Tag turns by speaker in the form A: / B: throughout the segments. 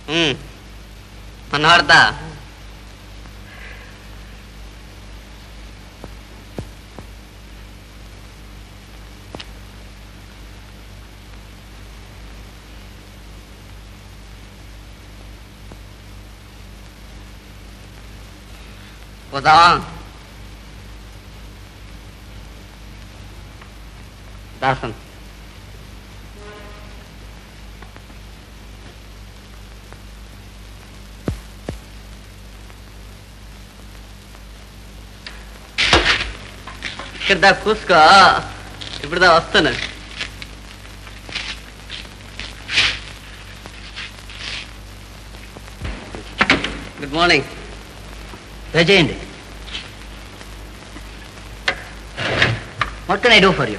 A: ఉమ్. మనోహర్దా పోదాం దాసన్ ఇక్కడ దా కూసుకో ఇప్పుడు దా వస్తాను గుడ్ మార్నింగ్
B: చేయండి what can I do for you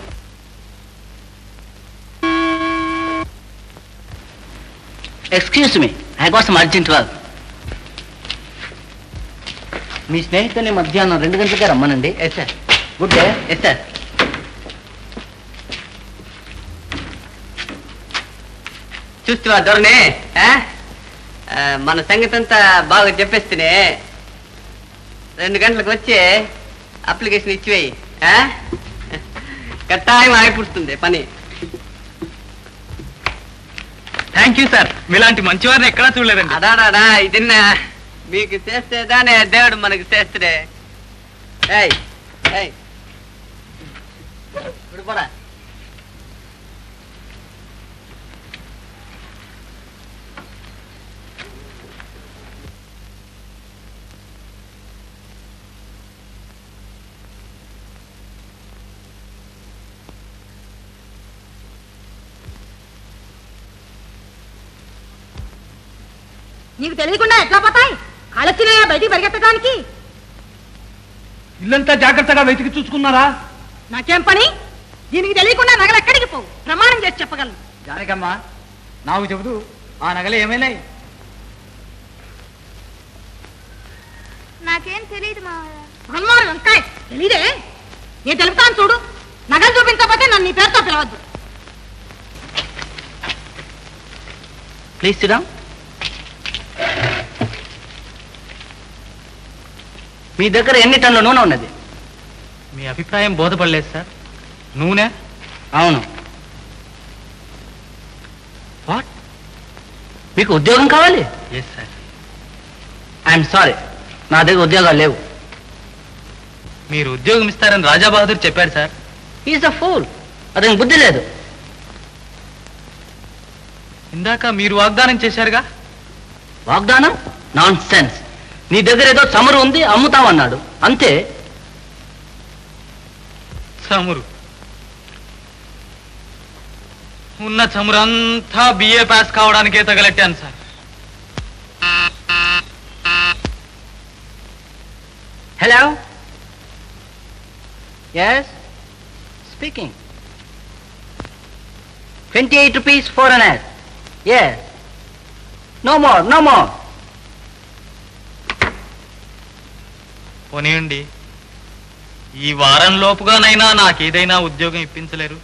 B: excuse me I got some urgent work మీ స్నేహితుని మధ్యాహ్నం రెండు గంటలకే రమ్మనండి
A: yes sir
B: good day
A: yes sir చూస్తున్నా ధోరణి ఆ? ఆ, మన సంగతి అంతా బాగా చెప్పేస్తేనే రెండు గంటలకు వచ్చి అప్లికేషన్ ఇచ్చివేయి ఆ? కట్టాయం ఆగిపుడుతుంది పని
C: థ్యాంక్ యూ సార్ మీలాంటి మంచివారిని ఎక్కడా చూడలేదండి
A: అడాడా ఇదిన్న మీకు చేస్తేదానే దేవుడు మనకి చేస్తుడే ఏయ్ ఏయ్ ఇప్పుడు పోరా
D: నీకు తెలియకుండా ఎట్లా పోతాయి కాలొచ్చినాయా బయటికి పరిగెత్తడానికి
C: ఇల్లంతా జాగ్రత్తగా వెతికి చూసుకున్నారా
D: నాకేం పని దీనికి తెలియకుండా నగలు ఎక్కడికి పోవు ప్రమాణం చేసి చెప్పగలను
C: జానకమ్మా నాకు చెబుతూ ఆ నగలు ఏమైనాయి
E: నాకేం తెలియదు మావయ్య
D: హనుమాన్ వంకాయ్ తెలీదే నేను తెలుపుతాను చూడు నగలు చూపించకపోతే నన్ను నీ పేరుతో పిలవద్దు
B: ప్లీజ్ సిడా మీ దగ్గర ఎన్ని టన్నుల నూనె ఉన్నది
C: మీ అభిప్రాయం బోధపడలేదు సార్ నూనె
B: అవును వాట్ మీకు ఉద్యోగం కావాలి
C: ఎస్ సార్
B: ఐఎమ్ సారీ నా దగ్గర ఉద్యోగాలు లేవు
C: మీరు ఉద్యోగం ఇస్తారని రాజా బహదూర్ చెప్పాడు సార్
B: ఈజ్ అ ఫూల్ అతనికి బుద్ధి లేదు
C: ఇందాక మీరు వాగ్దానం చేశారుగా
B: వాగ్దానం నాన్ సెన్స్ నీ దగ్గర ఏదో చమురు ఉంది అమ్ముతావన్నాడు అంతే
C: చమురు ఉన్న చమురంతా బిఏ పాస్ కావడానికే తగలెట్టాను sir
B: hello yes speaking twenty eight rupees for an ad yes no more no more
C: పోనీయండి ఈ వారం లోపుగానైనా నాకేదైనా ఉద్యోగం ఇప్పించలేరు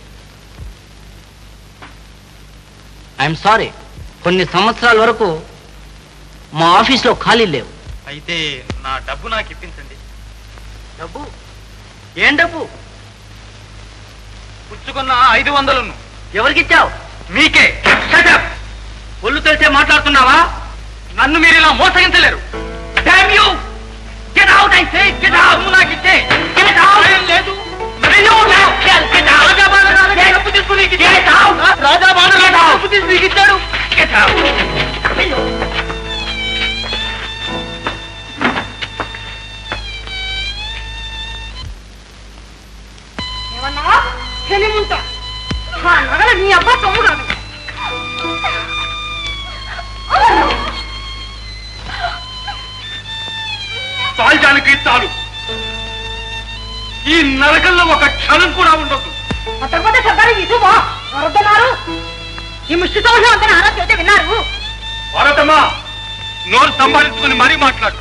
B: ఐఎమ్ సారీ కొన్ని సంవత్సరాల వరకు మా ఆఫీస్లో ఖాళీ లేవు
C: అయితే నా డబ్బు నాకు ఇప్పించండి
B: డబ్బు ఏం డబ్బు
C: పుచ్చుకున్న ఐదు వందలను
B: ఎవరికిచ్చావు
C: మీకే
B: ఒళ్ళు తెలిసే మాట్లాడుతున్నావా
C: నన్ను మీరు ఇలా మోసగించలేరు
B: Damn you! Get out, I say! Get out! నాకు ఇచ్చే! Get out!
C: లేదు
B: You now! Get out! Get out!
C: Raja
B: Get out!
C: ఇచ్చాడు
B: Get out!
D: ఏమన్నా తెలియముంటా ఆ నగలు నీ అబ్బా సొమ్ము కాదు
C: చాల్జానికి చాలు ఈ నరకంలో ఒక క్షణం కూడా ఉండదు
D: పట్టకపోతే చెప్పారు ఇటువా వరదన్నారు ఈ ముష్టి సంవత్సరం అంతా నారా చేస్తే విన్నారు
C: భారతమ్మా నోరు సంపాదించుకుని మరీ మాట్లాడు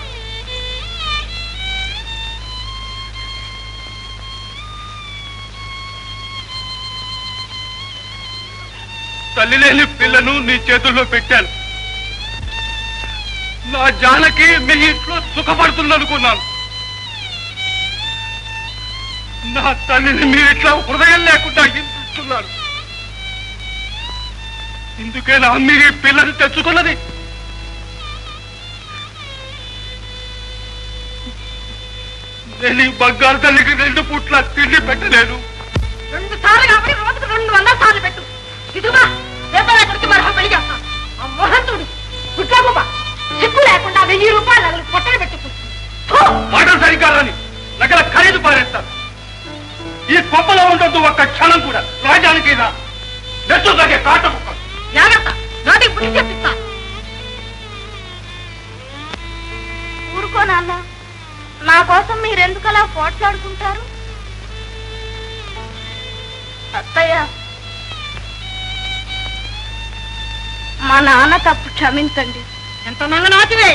C: తల్లి లేని పిల్లను నీ చేతుల్లో పెట్టాను నా జానకి మీ ఇంట్లో సుఖపడుతుందనుకున్నాను నా తల్లిని మీరు ఇట్లా హృదయం లేకుండా హింసిస్తున్నారు ఇందుకేనా మీరు ఈ పిల్లని తెచ్చుకున్నది నేను ఈ బంగారు తల్లికి రెండు పుట్ల తిండి పెట్టలేను
D: రెండు సార్లు కాబట్టి రోజుకు రెండు వందల సార్లు పెట్టు ఇదిగా రేపు ఎక్కడికి మరొక పెళ్లి చేస్తాను ఆ మోహన్ చూడు గుడ్లగుమ్మ సిగ్గు లేకుండా వెయ్యి రూపాయలు నగలు పొట్టలు పెట్టుకు
C: మాటలు సరిగ్గా రాని నగల ఖరీదు పారేస్తారు ఈ కొంపలో ఉండొద్దు ఒక్క క్షణం కూడా రాజ్యానికి రా నెచ్చు తగ్గే కాట ముక్క
D: జాగ్రత్త నోటికి బుద్ధి చెప్పిస్తా
E: ఊరుకో నాన్న నా కోసం మీరెందుకు అలా పోట్లాడుకుంటారు అత్తయ్య మా నాన్న తప్పు క్షమించండి
D: ఎంత నంగనాటివే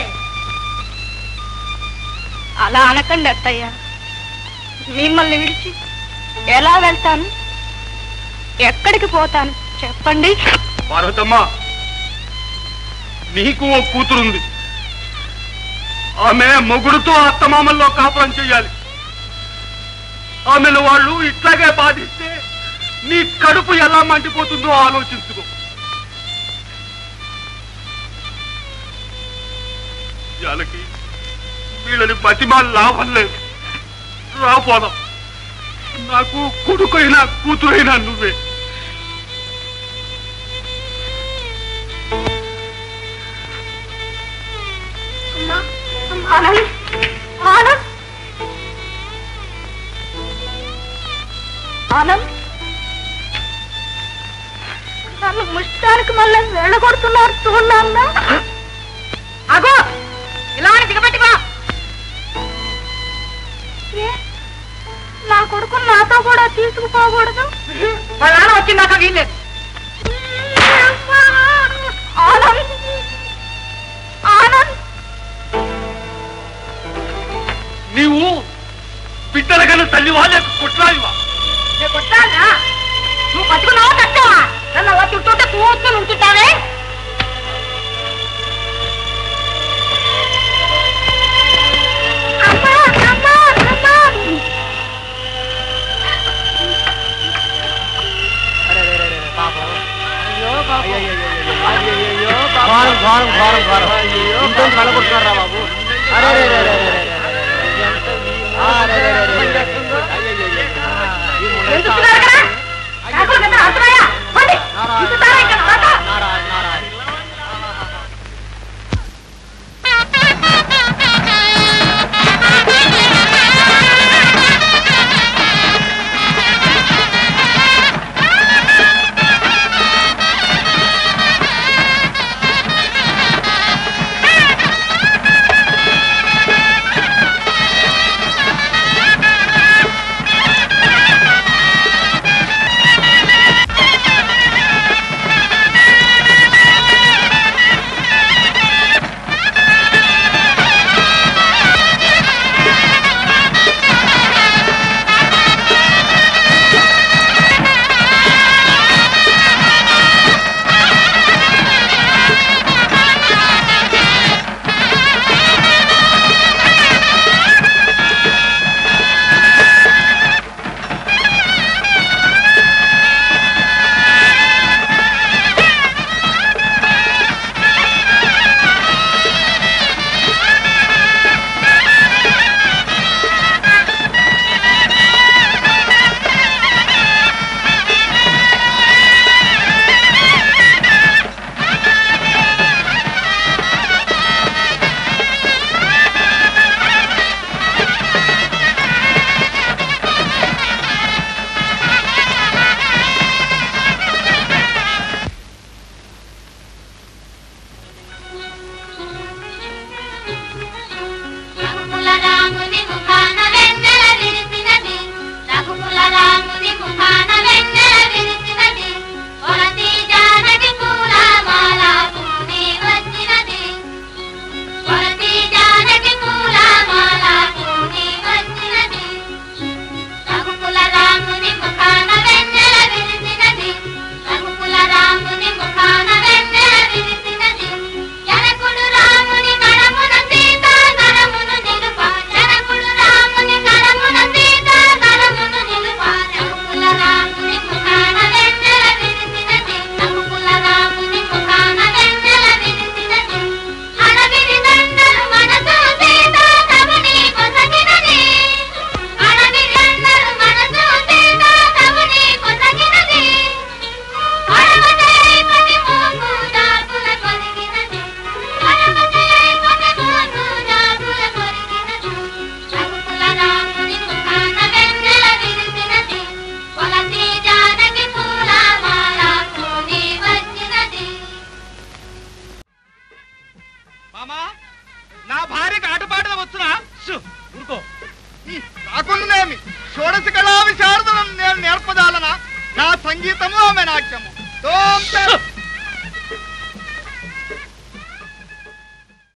E: అలా అనకండి అత్తయ్య మిమ్మల్ని విడిచి ఎలా వెళ్తాను ఎక్కడికి పోతాను చెప్పండి
C: పార్వతమ్మ నీకు ఓ కూతురుంది ఆమె మొగుడుతో అత్తమామల్లో కాపురం చెయ్యాలి ఆమెను వాళ్ళు ఇట్లాగే బాధిస్తే నీ కడుపు ఎలా మండిపోతుందో ఆలోచించుకో జానకి వీళ్ళని బతిమా లాభం లేదు రాపోదాం నాకు కొడుకైనా కూతురైనా నువ్వే
E: ఆనంద్ ఆనంద్ ఆనంద్ నన్ను ముష్టానికి మళ్ళీ వెళ్ళగొడుతున్నారు చూడన్నా
D: అగో ఇలా అని దిగబెట్టుకో
E: ఏ? నా కొడుకు నాతో కూడా తీసుకుపోకూడదు
D: వాళ్ళ నాన్న వచ్చిందాక వీల్లేదు
E: ఆనంద్ ఆనంద్
C: నీవు బిడ్డల కన్నా తల్లివా లేక కుట్రాయివా
D: నేను కొట్టానా నువ్వు పట్టుకున్నావా కట్టావా నన్ను అలా చుట్టూటే కూర్చొని ఉంచుతావే
E: అమ్మా అమ్మా అమ్మా
B: ఘోరం ఘోరం ఘోరం ఘోరం ఇంట్లో కలగొట్టున్నారా బాబు అరే రే రే రే రే రే. ఆ, రే రే రే రే రే.
D: ఏం చూస్తున్నారు కదా కాకులు కదా అర్థమయ్యా పోండి. ఉంచుతారా ఇక్కడ తాత?
B: నారాయణ నారాయణ
E: ఆ
C: మామా నా భార్యకి ఆటపాటలు వచ్చునా ఊరుకో
B: కాకుండానేమి షోడశ కళా విశారదలను నేను నేర్పదాలనా నా సంగీతము ఆమె నాట్యము తోం తెర